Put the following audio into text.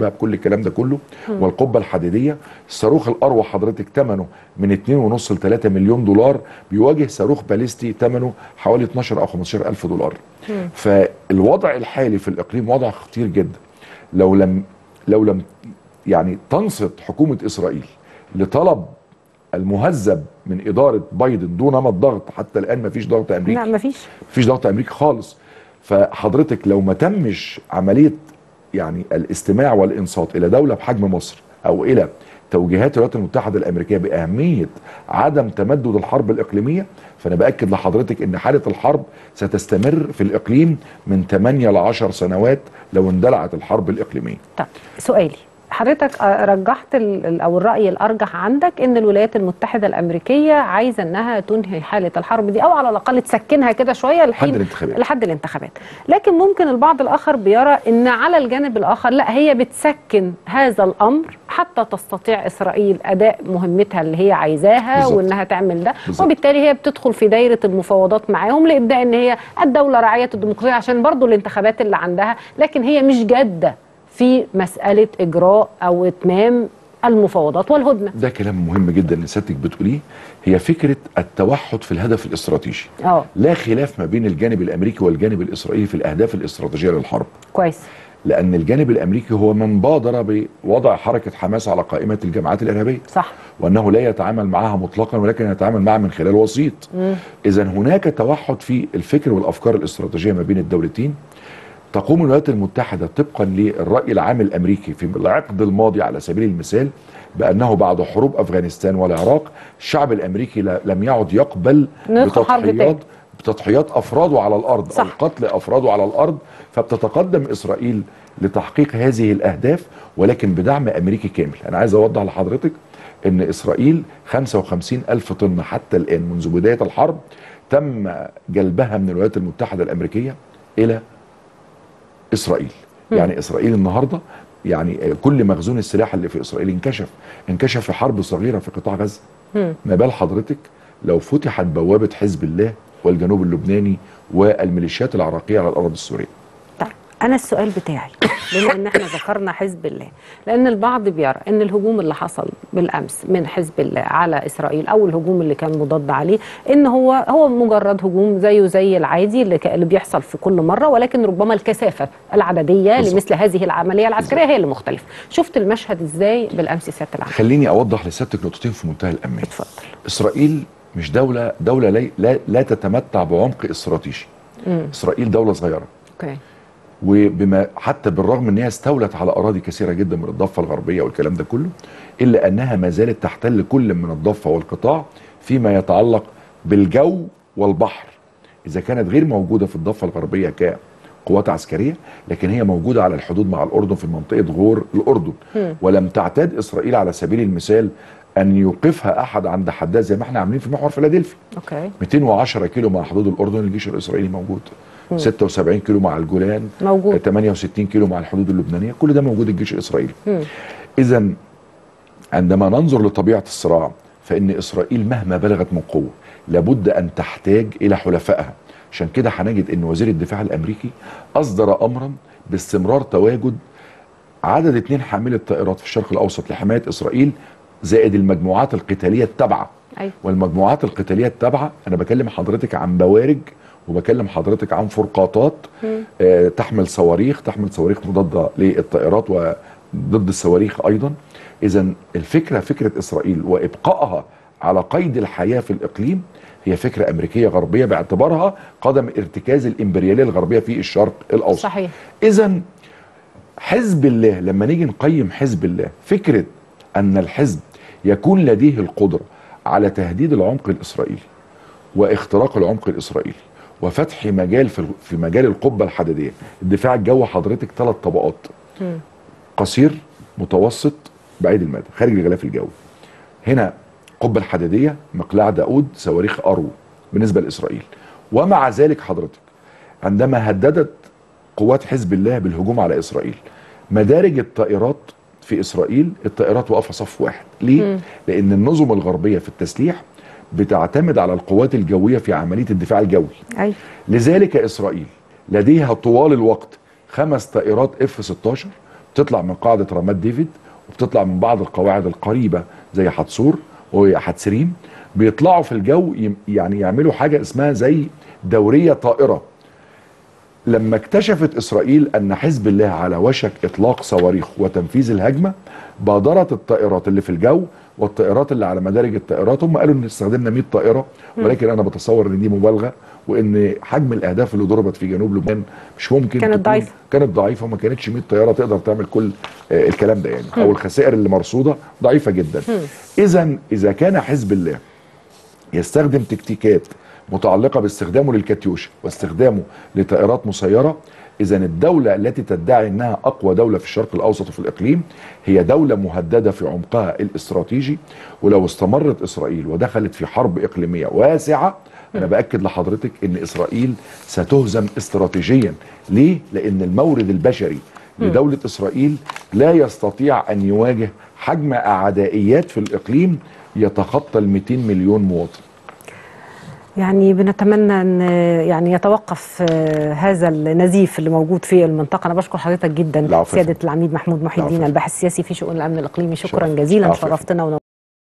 بقى بكل الكلام ده كله والقبه الحديديه الصاروخ الاروع حضرتك ثمنه من 2.5 ل 3 مليون دولار بيواجه صاروخ باليستي ثمنه حوالي 12 او 15 الف دولار فالوضع الحالي في الاقليم وضع خطير جدا لو لم لو لم يعني تنصت حكومه اسرائيل لطلب المهذب من اداره بايدن دون ما الضغط حتى الان ما فيش ضغط امريكي لا مفيش مفيش ضغط امريكي خالص فحضرتك لو ما تمش عمليه يعني الاستماع والانصات الى دوله بحجم مصر او الى توجيهات الولايات المتحده الامريكيه باهميه عدم تمدد الحرب الاقليميه فانا باكد لحضرتك ان حاله الحرب ستستمر في الاقليم من 8 ل 10 سنوات لو اندلعت الحرب الاقليميه طب سؤالي حضرتك آه، رجحت ال- ال- او الراي الارجح عندك ان الولايات المتحده الامريكيه عايزه انها تنهي حاله الحرب دي او على الاقل تسكنها كده شويه لحد لحين الانتخابات. لحد الانتخابات لكن ممكن البعض الاخر بيرى ان على الجانب الاخر لا هي بتسكن هذا الامر حتى تستطيع اسرائيل اداء مهمتها اللي هي عايزاها بالظبط. وانها تعمل ده بالظبط. وبالتالي هي بتدخل في دايره المفاوضات معاهم لابداء ان هي الدوله راعيه الديمقراطيه عشان برضو الانتخابات اللي عندها لكن هي مش جاده في مساله اجراء او اتمام المفاوضات والهدنه ده كلام مهم جدا اللي سيادتك بتقوليه هي فكره التوحد في الهدف الاستراتيجي اه لا خلاف ما بين الجانب الامريكي والجانب الاسرائيلي في الاهداف الاستراتيجيه للحرب كويس لان الجانب الامريكي هو من بادر بوضع حركه حماس على قائمه الجماعات الارهابيه صح وانه لا يتعامل معها مطلقا ولكن يتعامل معها من خلال وسيط اذا هناك توحد في الفكر والافكار الاستراتيجيه ما بين الدولتين تقوم الولايات المتحده طبقا للراي العام الامريكي في العقد الماضي على سبيل المثال بانه بعد حروب افغانستان والعراق الشعب الامريكي لا- لم يعد يقبل ندخل حرب تاني. بتضحيات بتضحيات افراده على الارض صح. او قتل افراده على الارض فبتتقدم اسرائيل لتحقيق هذه الاهداف ولكن بدعم امريكي كامل انا عايز اوضح لحضرتك ان اسرائيل 55 الف طن حتى الان منذ بدايه الحرب تم جلبها من الولايات المتحده الامريكيه الى اسرائيل يعني اسرائيل النهارده يعني كل مخزون السلاح اللي في اسرائيل انكشف انكشف في حرب صغيره في قطاع غزه ما بال حضرتك لو فتحت بوابه حزب الله والجنوب اللبناني والميليشيات العراقيه على الارض السوريه طيب انا السؤال بتاعي بما ان احنا ذكرنا حزب الله لان البعض بيرى ان الهجوم اللي حصل بالامس من حزب الله على اسرائيل او الهجوم اللي كان مضاد عليه ان هو هو مجرد هجوم زيه زي العادي اللي, ك- اللي بيحصل في كل مره ولكن ربما الكثافه العدديه بالظبط. لمثل هذه العمليه العسكريه هي اللي مختلفه شفت المشهد ازاي بالامس سياده العام خليني اوضح لسيادتك نقطتين في منتهى الاهميه اتفضل اسرائيل مش دوله دوله لا لا, لا تتمتع بعمق استراتيجي اسرائيل دوله صغيره اوكي وبما حتى بالرغم ان هي استولت على اراضي كثيره جدا من الضفه الغربيه والكلام ده كله الا انها ما زالت تحتل كل من الضفه والقطاع فيما يتعلق بالجو والبحر اذا كانت غير موجوده في الضفه الغربيه كقوات عسكريه لكن هي موجوده على الحدود مع الاردن في منطقه غور الاردن ولم تعتاد اسرائيل على سبيل المثال ان يوقفها احد عند حداد زي ما احنا عاملين في محور فيلادلفيا اوكي 210 كيلو مع حدود الاردن الجيش الاسرائيلي موجود 76 كيلو مع الجولان موجود. 68 كيلو مع الحدود اللبنانيه كل ده موجود الجيش الاسرائيلي اذا عندما ننظر لطبيعه الصراع فان اسرائيل مهما بلغت من قوه لابد ان تحتاج الى حلفائها عشان كده هنجد ان وزير الدفاع الامريكي اصدر امرا باستمرار تواجد عدد اثنين حاملة طائرات في الشرق الاوسط لحمايه اسرائيل زائد المجموعات القتاليه التابعه أيوة. والمجموعات القتاليه التابعه انا بكلم حضرتك عن بوارج وبكلم حضرتك عن فرقاطات آه تحمل صواريخ تحمل صواريخ مضاده للطائرات وضد الصواريخ ايضا اذا الفكره فكره اسرائيل وابقائها على قيد الحياه في الاقليم هي فكره امريكيه غربيه باعتبارها قدم ارتكاز الامبرياليه الغربيه في الشرق الاوسط صحيح اذا حزب الله لما نيجي نقيم حزب الله فكره ان الحزب يكون لديه القدره على تهديد العمق الاسرائيلي واختراق العمق الاسرائيلي وفتح مجال في في مجال القبه الحديديه الدفاع الجوي حضرتك ثلاث طبقات قصير متوسط بعيد المدى خارج الغلاف الجوي هنا القبه الحديديه مقلاع داود صواريخ ارو بالنسبه لاسرائيل ومع ذلك حضرتك عندما هددت قوات حزب الله بالهجوم على اسرائيل مدارج الطائرات في اسرائيل الطائرات واقفه صف واحد ليه لان النظم الغربيه في التسليح بتعتمد على القوات الجويه في عمليه الدفاع الجوي ايوه لذلك اسرائيل لديها طوال الوقت خمس طائرات اف 16 بتطلع من قاعده رامات ديفيد وبتطلع من بعض القواعد القريبه زي حتسور وحتسرين بيطلعوا في الجو يم- يعني يعملوا حاجه اسمها زي دوريه طائره لما اكتشفت اسرائيل ان حزب الله على وشك اطلاق صواريخ وتنفيذ الهجمه بادرت الطائرات اللي في الجو والطائرات اللي على مدارج الطائرات هم قالوا ان استخدمنا 100 طائره ولكن انا بتصور ان دي مبالغه وان حجم الاهداف اللي ضربت في جنوب لبنان مش ممكن كانت تكون- ضعيفة. كانت ضعيفه وما كانتش 100 طياره تقدر تعمل كل آه، الكلام ده يعني او الخسائر اللي مرصوده ضعيفه جدا اذا اذا كان حزب الله يستخدم تكتيكات متعلقه باستخدامه للكاتيوش واستخدامه لطائرات مسيره اذا الدوله التي تدعي انها اقوى دوله في الشرق الاوسط وفي الاقليم هي دوله مهدده في عمقها الاستراتيجي ولو استمرت اسرائيل ودخلت في حرب اقليميه واسعه انا باكد لحضرتك ان اسرائيل ستهزم استراتيجيا ليه لان المورد البشري لدوله اسرائيل لا يستطيع ان يواجه حجم اعدائيات في الاقليم يتخطى ال 200 مليون مواطن يعني بنتمنى ان يعني يتوقف آه، هذا النزيف اللي موجود في المنطقه انا بشكر حضرتك جدا العفو يا سياده العميد محمود محي العفو. الدين الباحث السياسي في شؤون الامن الاقليمي شكرا شرف. جزيلا العفو يا شرفتنا